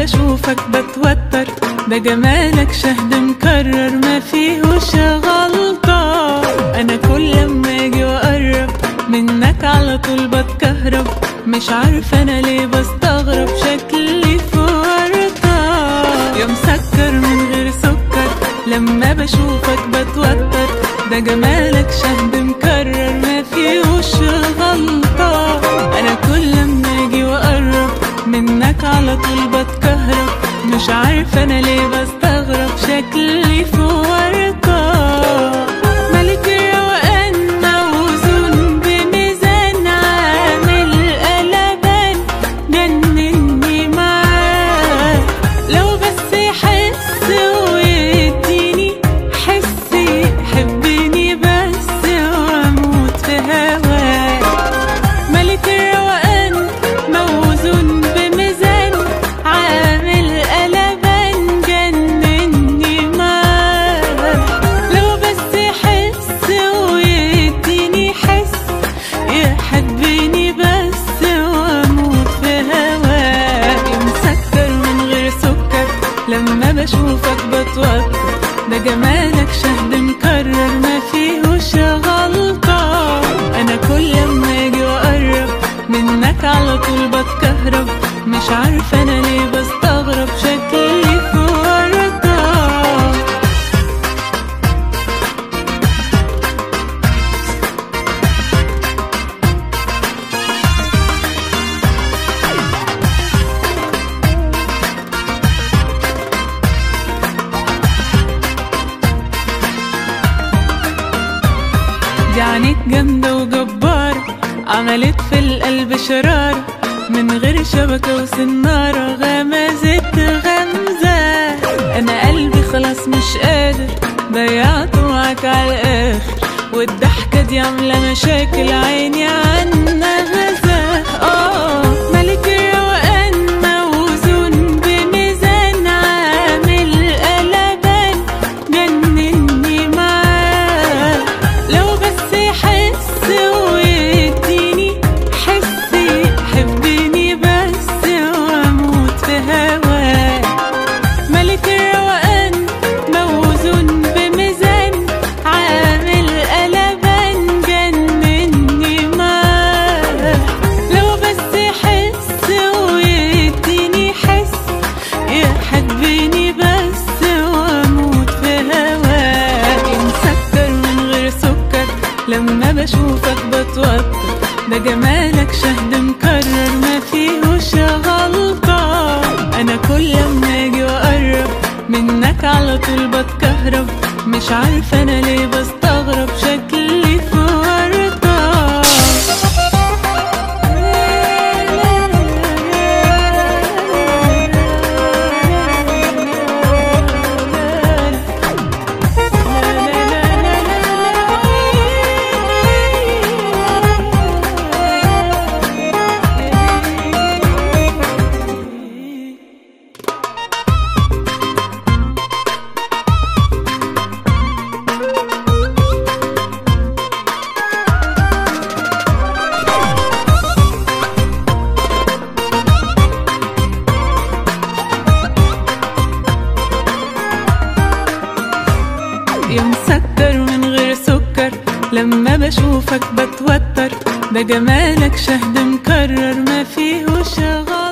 بشوفك بتوتر ده جمالك شهد مكرر ما فيهوش غلطة أنا كل لما أجي وأقرب منك على طول بتكهرب مش عارفة أنا ليه بستغرب شكلي في ورطة يا مسكر من غير سكر لما بشوفك بتوتر ده جمالك شهد مكرر ما فيهوش غلطة أنا كل لما أجي وأقرب منك على طول بتكهرب مش عارفة أنا ليه بستغرب شكلي في ورطة ملك الروقان موزون بميزان عامل قلبان جنني معاه لو بس يحس ويديني حس يحبني بس واموت في هواه ملك الروقان موزون بميزان عامل قلبان جنني معاه لو بس يحس ويديني حس يحبني بس واموت في هواه مسكر من غير سكر لما بشوفك بتوتر ده جمالك شهد مكرر ما فيهوش غلطة أنا كل لما أجي وأقرب منك على طول بتكهرب مش عارفة أنا ليه بستغرب شكلي في ورطة دي عينيك جامدة وجبارة عملت في القلب شرارة من غير شبكة وسنارة غمزت غمزة أنا قلبي خلاص مش قادر ضيعته معاك على الآخر والضحكة دي عاملة مشاكل عيني عنها غزة آه ملك الروقان موزون بميزان عامل قلبان جنني معاه لو بس يحس ويديني حس يحبني بس واموت في هواه ملك الروقان موزون بميزان عامل قلبان جنني معاه لو بس يحس ويديني حس يحبني بس واموت في هواه مسكر من غير سكر لما بشوفك بتوتر ده جمالك شهد مكرر ما فيهوش غلطة أنا كل لما أجي وأقرب منك على طول بتكهرب مش عارفة أنا ليه بستغرب شكلي في ورطة يا مسكر من غير سكر لما بشوفك بتوتر ده جمالك شهد مكرر ما فيهوش غلط